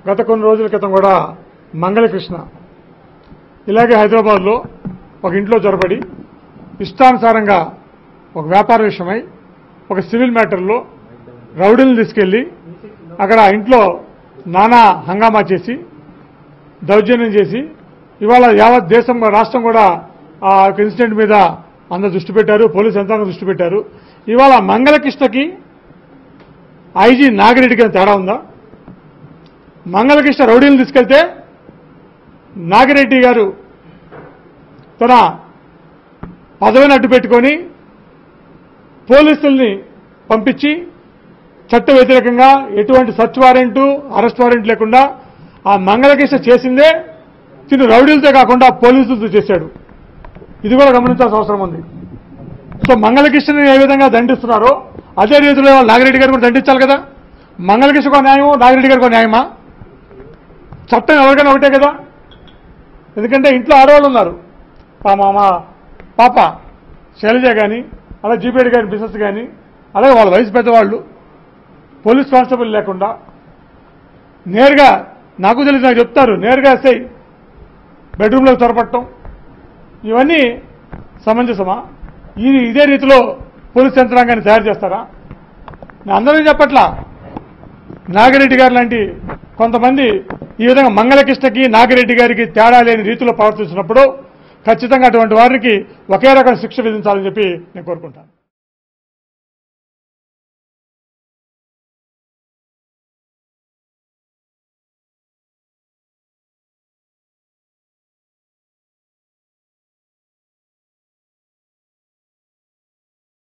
గత కొన్ని రోజుల క్రితం కూడా మంగళకృష్ణ ఇలాగే హైదరాబాద్లో ఒక ఇంట్లో జొరబడి ఇష్టానుసారంగా ఒక వ్యాపార విషయమై ఒక సివిల్ మ్యాటర్లో రౌడీలను తీసుకెళ్లి అక్కడ ఆ ఇంట్లో నానా హంగామా చేసి దౌర్జన్యం చేసి ఇవాళ యావత్ దేశం రాష్ట్రం కూడా ఆ యొక్క ఇన్సిడెంట్ మీద అందరు దృష్టి పెట్టారు పోలీసు యంత్రాంగం దృష్టి పెట్టారు ఇవాళ మంగళకృష్ణకి ఐజీ నాగిరెడ్డికి ఏమైనా తేడా ఉందా మంగళకృష్ణ రౌడీలను తీసుకెళ్తే నాగిరెడ్డి గారు తన పదవిని అడ్డు పెట్టుకొని పోలీసుల్ని పంపించి చట్ట వ్యతిరేకంగా ఎటువంటి సర్చ్ వారెంటు అరెస్ట్ వారెంట్ లేకుండా ఆ మంగళకృష్ణ చేసిందే తిను రౌడీలతో కాకుండా పోలీసులతో చేశాడు ఇది కూడా గమనించాల్సిన అవసరం ఉంది సో మంగళకృష్ణని ఏ విధంగా దండిస్తున్నారో అదే రీతిలో ఇవాళ నాగిరెడ్డి గారు కూడా దండించాలి కదా మంగళకృష్ణకు ఒక న్యాయం నాగిరెడ్డి గారికి ఒక న్యాయమా చట్టం ఎవరికైనా ఒకటే కదా ఎందుకంటే ఇంట్లో ఆడవాళ్ళు ఉన్నారు పా మా మా పాప శైలజ కానీ అలా జీపేడి గారి బిజినెస్ కానీ అలాగే వాళ్ళ వయసు పెద్దవాళ్ళు పోలీస్ కానిస్టేబుల్ లేకుండా నేరుగా నాకు తెలిసి నాకు చెప్తారు నేరుగా ఎస్ఐ బెడ్రూమ్లోకి చొరపట్టడం ఇవన్నీ సమంజసమా ఇది ఇదే రీతిలో పోలీస్ యంత్రాంగాన్ని తయారు చేస్తారా నేను అందరికీ చెప్పట్లా నాగిరెడ్డి గారు లాంటి కొంతమంది ఈ విధంగా మంగళకృష్ణకి నాగిరెడ్డి గారికి తేడా లేని రీతిలో ప్రవర్తించినప్పుడు ఖచ్చితంగా అటువంటి వారికి ఒకే రకం శిక్ష విధించాలని చెప్పి నేను కోరుకుంటాను